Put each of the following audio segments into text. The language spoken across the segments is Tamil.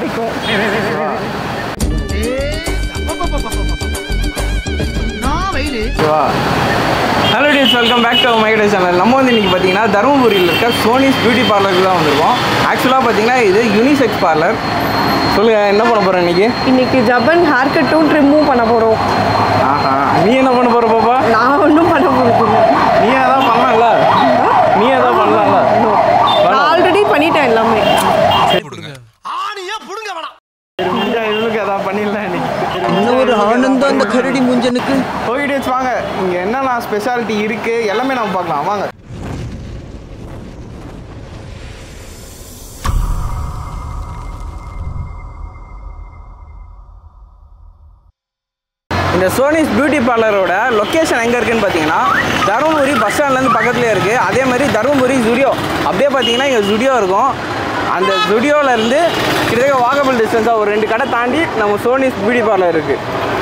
பிடிக்கும் ஓகேவா ஹலோ டீஸ் வெல்கம் பேக் டு மைகட சேனல் நம்ம வந்து இன்றைக்கி பார்த்தீங்கன்னா தருமபுரியில் இருக்க சோனிஸ் பியூட்டி பார்லருக்கு தான் வந்திருக்கோம் ஆக்சுவலாக பார்த்தீங்கன்னா இது யூனிசெக்ஸ் பார்லர் சொல்லுங்கள் என்ன பண்ண போகிறேன் இன்றைக்கி இன்னைக்கு ஜபன் ஹேர் கட்டும் ட்ரிம்மும் பண்ண போகிறோம் ஆஹா நீ என்ன பண்ண போகிற பாப்பா நான் ஒன்றும் பண்ண போகிறது நீ அதான் பண்ணலாம்ல நீ அதான் பண்ணலாம்ல நான் ஆல்ரெடி பண்ணிட்டேன் எல்லாமே முடிஞ்சா இவளுக்கு அதான் பண்ணிடலாம் இன்னைக்கு என்ன ஒரு ஆனந்தம் அந்த கரடி முஞ்சனுக்கு ஓகே டேஸ் வாங்க இங்கே என்னென்ன ஸ்பெஷாலிட்டி இருக்குது எல்லாமே நம்ம பார்க்கலாம் வாங்க இந்த சோனிஸ் பியூட்டி பார்லரோட லொக்கேஷன் எங்கே இருக்குன்னு பார்த்தீங்கன்னா தருமபுரி பஸ் ஸ்டாண்ட்லேருந்து பக்கத்துலேயே இருக்குது அதே மாதிரி தருமபுரி ஜுடியோ அப்படியே பார்த்தீங்கன்னா இங்கே ஜுடியோ இருக்கும் அந்த ஜுடியோலேருந்து கிட்டத்தட்ட வாக்கபிள் டிஸ்டன்ஸாக ஒரு ரெண்டு கடை தாண்டி நம்ம சோனிஸ் பியூட்டி பார்லர் இருக்குது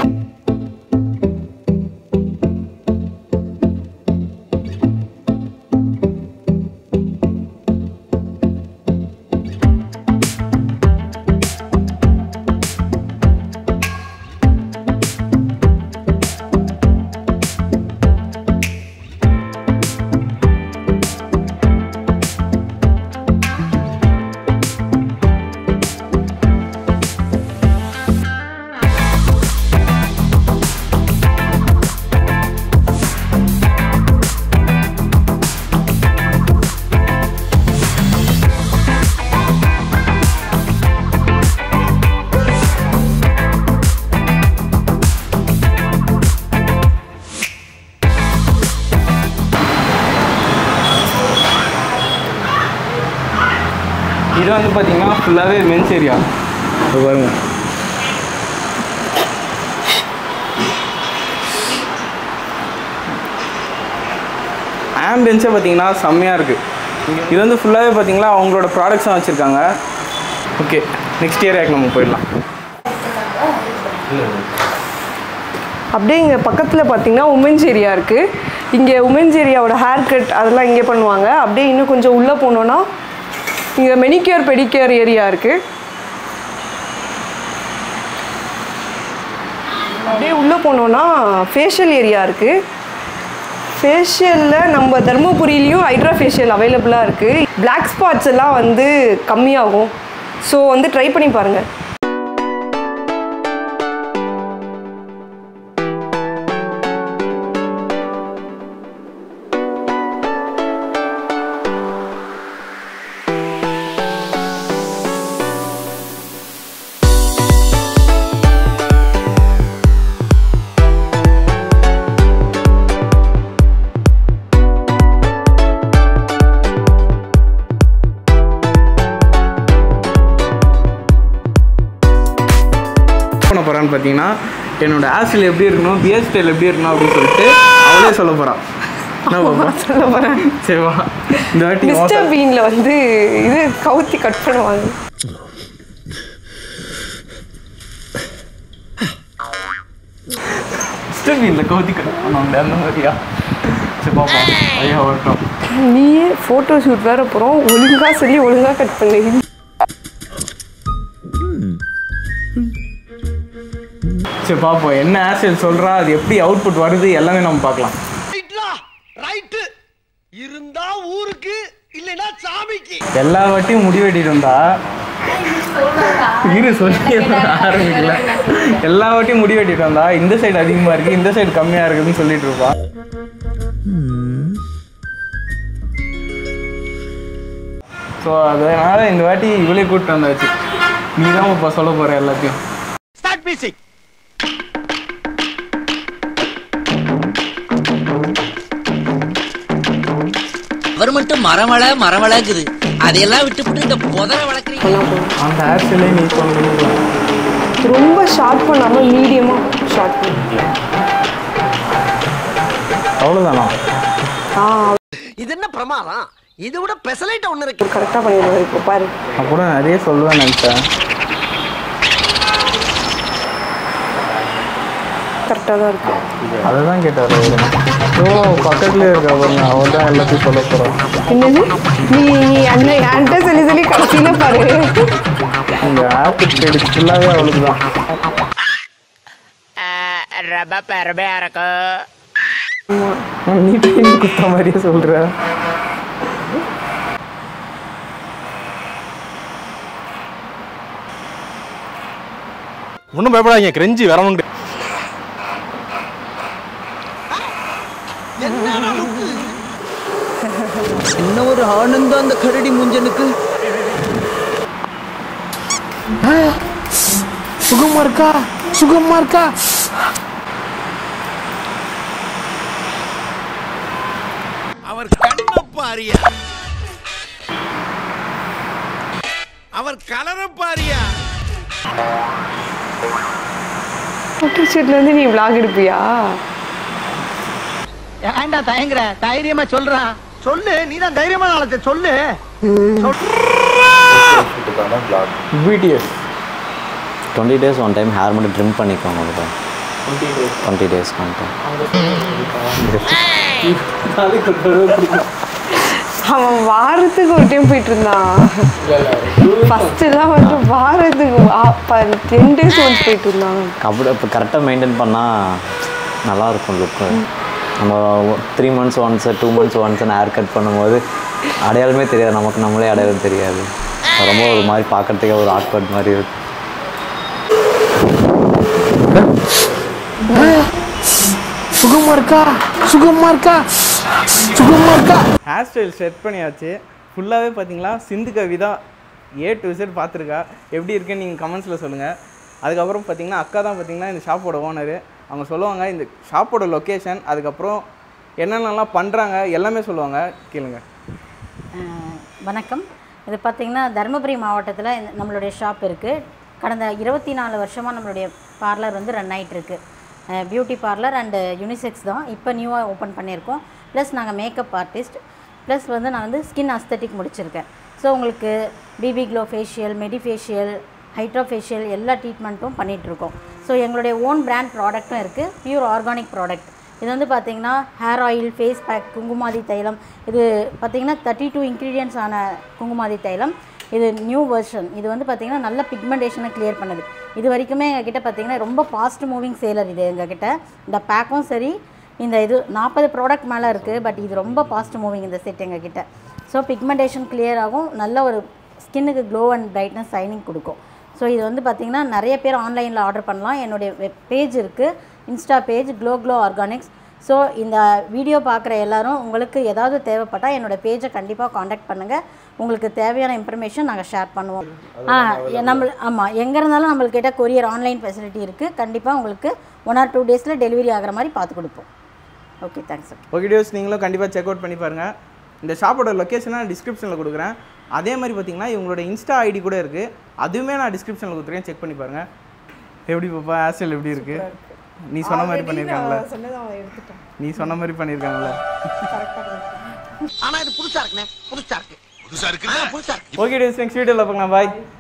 இது வந்து பார்த்தீங்கன்னா ஃபுல்லாகவே மென்ஸ் ஏரியா இப்போ பாருங்க ஆம்பியன்ஸே பார்த்தீங்கன்னா செம்மையாக இருக்குது இது வந்து ஃபுல்லாகவே பார்த்தீங்களா அவங்களோட ப்ராடக்ட்ஸும் வச்சுருக்காங்க ஓகே நெக்ஸ்ட் இயர் நம்ம போயிடலாம் அப்படியே இங்கே பக்கத்தில் பார்த்தீங்கன்னா உமன்ஸ் ஏரியா இருக்குது இங்கே உமன்ஸ் ஏரியாவோட ஹேர் கட் அதெல்லாம் இங்கே பண்ணுவாங்க அப்படியே இன்னும் கொஞ்சம் உள்ளே போனோன்னா இங்கே மெனிக்யூர் பெடிக்யூர் ஏரியா இருக்குது அப்படியே உள்ளே போனோன்னா ஃபேஷியல் ஏரியா இருக்குது ஃபேஷியலில் நம்ம தருமபுரியிலையும் ஹைட்ரா ஃபேஷியல் அவைலபிளாக இருக்குது பிளாக் ஸ்பாட்ஸ் எல்லாம் வந்து கம்மியாகும் ஸோ வந்து ட்ரை பண்ணி பாருங்கள் பண்ண போகிறான்னு பார்த்தீங்கன்னா என்னோட ஹேர் ஸ்டைல் எப்படி இருக்கணும் பியர் ஸ்டைல் எப்படி இருக்கணும் அப்படின்னு சொல்லிட்டு அவளே சொல்ல போகிறான் என்ன பாப்பா சொல்ல போகிறேன் சரி வா இந்த வாட்டி உன் மிஸ்டர் style- பீனில் வந்து இது கவுத்தி கட் பண்ணுவாங்க மிஸ்டர் பீனில் கவுத்தி கட் பண்ணுவாங்க அந்த மாதிரியா சரி பாப்பா ஐயா வரட்டும் நீயே ஃபோட்டோ ஷூட் வேற போகிறோம் ஒழுங்காக சொல்லி ஒழுங்காக கட் பண்ணு சரி பார்ப்போம் என்ன ஹேர் ஸ்டைல் சொல்கிறா அது எப்படி அவுட்புட் வருது எல்லாமே நம்ம பார்க்கலாம் ரைட்டு இருந்தா ஊருக்கு இல்லைன்னா சாமிக்கு எல்லா வாட்டியும் முடி வெட்டிட்டு வந்தா இரு சொல்லி ஆரம்பிக்கல எல்லா வாட்டியும் முடி வெட்டிட்டு வந்தா இந்த சைடு அதிகமா இருக்கு இந்த சைடு கம்மியா இருக்குதுன்னு சொல்லிட்டு இருப்பா ஸோ அதனால இந்த வாட்டி இவளே கூப்பிட்டு வந்தாச்சு நீ தான் இப்போ சொல்ல போற எல்லாத்தையும் ஸ்டார்ட் மியூசிக் அவர் மட்டும் மரமள மரமளக்குது அதையெல்லாம் விட்டுப்புட்டு இந்த புதரை வளர்க்குறீங்க அந்த ஹேர் ஸ்டைலே நீ சொல்லணும் ரொம்ப ஷார்ட் பண்ணாமல் மீடியமாக ஷார்ட் பண்ணு அவ்வளோதானா ஆ இது என்ன பிரமாதம் இது விட பெசலைட் ஒண்ணு இருக்கு கரெக்டாக பண்ணிடுவேன் இப்போ பாரு நான் கூட நிறைய சொல்லுவேன் நினச்சேன் கரெக்டாக தான் இருக்கு அதை தான் கேட்டார் ஓ பக்கத்துலேயே இருக்கா பாருங்க அவள் தான் எல்லாத்தையும் சொல்ல போகிறான் என்னது நீ நீ அண்ணன் என்கிட்ட சொல்லி சொல்லி கடைசியில் பாரு இந்த பேக் சைடு ஃபுல்லாகவே அவளுக்கு தான் ரொம்ப பெருமையா இருக்கு நீ ட்ரெயின் குத்த மாதிரியே சொல்கிற ஒன்றும் பயப்படாதீங்க கிரெஞ்சி வரணுண்டு என்ன ஒரு ஆனந்தம் அந்த கரடி முஞ்சனுக்கு சுகமா இருக்கா சுகமா இருக்கா அவர் கண்ண பாரியா அவர் கலர பாரியா இருந்து நீ vlog எடுப்பியா ஏன்டா தயங்குற தைரியமா சொல்றா சொல்லு நீதான் தைரியமான ஆளத்தை சொல்லு BTS twenty days one time hair மட்டும் ட்ரிம் பண்ணிக்கோங்க ப்ரோ டுவெண்ட்டி டேஸ் மட்டும் அவன் வாரத்துக்கு ஒரு டைம் போயிட்டு இருந்தான் ஃபர்ஸ்ட் எல்லாம் வந்து வாரத்துக்கு டென் டேஸ் ஒன்ஸ் போயிட்டு இருந்தான் அப்படி இப்போ கரெக்டாக மெயின்டைன் பண்ணால் நல்லாயிருக்கும் லுக்கு நம்ம three months once two months once haircut பண்ணும்போது அடையாளமே தெரியாது நமக்கு நம்மளே அடையாளம் தெரியாது ரொம்ப ஒரு மாதிரி பார்க்கறதுக்கே ஒரு ஆக்வர்ட் மாதிரி இருக்கும் சுகமா இருக்கா சுகமா இருக்கா சுகமா இருக்கா ஹேர் ஸ்டைல் செட் பண்ணியாச்சு ஃபுல்லாகவே பார்த்தீங்களா Sindhu Kavitha A to Z பார்த்துருக்கா எப்படி இருக்குன்னு நீங்கள் கமெண்ட்ஸில் சொல்லுங்கள் அதுக்கப்புறம் பார்த்தீங்கன்னா அக்கா தான் பார்த்தீங்கன்னா இந்த ஷாப்போட ஓனரு அவங்க சொல்லுவாங்க இந்த ஷாப்போட லொக்கேஷன் அதுக்கப்புறம் என்னென்னலாம் பண்ணுறாங்க எல்லாமே சொல்லுவாங்க கேளுங்க அஹ் வணக்கம் இது பார்த்திங்கன்னா தருமபுரி மாவட்டத்தில் இந்த- நம்மளுடைய ஷாப் இருக்குது கடந்த இருபத்தி நாலு வருஷமாக நம்மளுடைய பார்லர் வந்து ரன் ஆகிட்டுருக்கு பியூட்டி பார்லர் அண்டு யூனிசெக்ஸ் தான் இப்போ நியூவாக ஓப்பன் பண்ணியிருக்கோம் ப்ளஸ் நாங்கள் மேக்கப் ஆர்டிஸ்ட் ப்ளஸ் வந்து நான் வந்து ஸ்கின் அஸ்தட்டிக் முடிச்சிருக்கேன் ஸோ உங்களுக்கு BB glow facial medi facial hydra facial எல்லா ட்ரீட்மெண்ட்டும் பண்ணிகிட்ருக்கோம் ஸோ எங்களுடைய ஓன் பிராண்ட் ப்ராடக்ட்டும் இருக்குது பியூர் ஆர்கானிக் ப்ராடக்ட் இது வந்து பார்த்தீங்கன்னா hair oil face pack Kumkumadi தைலம் இது பார்த்தீங்கன்னா தேர்ட்டி டூ இன்க்ரீடியன்ஸ் ஆன குங்குமாதி தைலம் இது நியூ வெர்ஷன் இது வந்து பார்த்தீங்கன்னா நல்ல பிக்மெண்டேஷனை கிளியர் பண்ணுது இது வரைக்குமே எங்ககிட்ட பார்த்தீங்கன்னா ரொம்ப ஃபாஸ்ட் மூவிங் சேலர் இது எங்ககிட்ட இந்த பேக்கும் சரி இந்த இது நாற்பது ப்ராடக்ட் மேலே இருக்குது பட் இது ரொம்ப ஃபாஸ்ட் மூவிங் இந்த செட் எங்ககிட்ட ஸோ பிக்மெண்டேஷன் கிளியர் ஆகும் நல்ல ஒரு ஸ்கின்னுக்கு க்ளோ அண்ட் பிரைட்னஸ் சைனிங் கொடுக்கும் ஸோ இது வந்து பார்த்திங்கன்னா நிறைய பேர் ஆன்லைனில் ஆர்டர் பண்ணலாம் என்னுடைய வெப் பேஜ் இருக்குது insta page glow glow organics so இந்த வீடியோ பார்க்குற எல்லாரும் உங்களுக்கு ஏதாவது தேவைப்பட்டால் என்னோடய பேஜை கண்டிப்பாக காண்டாக்ட் பண்ணுங்கள் உங்களுக்கு தேவையான இன்ஃபர்மேஷன் நாங்கள் ஷேர் பண்ணுவோம் ஆ எ- நம்ம ஆமாம் எங்கே இருந்தாலும் நம்மள்கிட்ட கொரியர் ஆன்லைன் ஃபெசிலிட்டி இருக்குது கண்டிப்பாக உங்களுக்கு ஒன் ஆர் டூ டேஸில் டெலிவரி ஆகிற மாதிரி பார்த்து கொடுப்போம் ஓகே தேங்க்ஸ் ஓகே வீடியோஸ் நீங்களும் கண்டிப்பாக செக் அவுட் பண்ணி பாருங்கள் இந்த ஷாப்போட லொக்கேஷனை நான் டிஸ்கிரிப்ஷனில் கொடுக்குறேன் அதே மாதிரி பார்த்தீங்கன்னா இவங்களோட இன்ஸ்டா ஐடி கூட இருக்குது அதுவுமே நான் டிஸ்கிரிப்ஷனில் கொடுத்துருக்கேன் செக் பண்ணி பாருங்கள் எப்படி பாப்பா ஹேர்ஸ்டைல் எப்படி இருக்குது நீ சொன்ன மாதிரி பண்ணியிருக்காங்களே நீ சொன்ன மாதிரி பண்ணியிருக்காங்களே ஆனா இது புதுசா இருக்குண்ணே புதுசா இருக்கு புதுசா இருக்குல்ல புதுசா இருக்கு ஓகே டேஸ் நெக்ஸ்ட் வீடியோவில் பார்க்கலாம் பாய்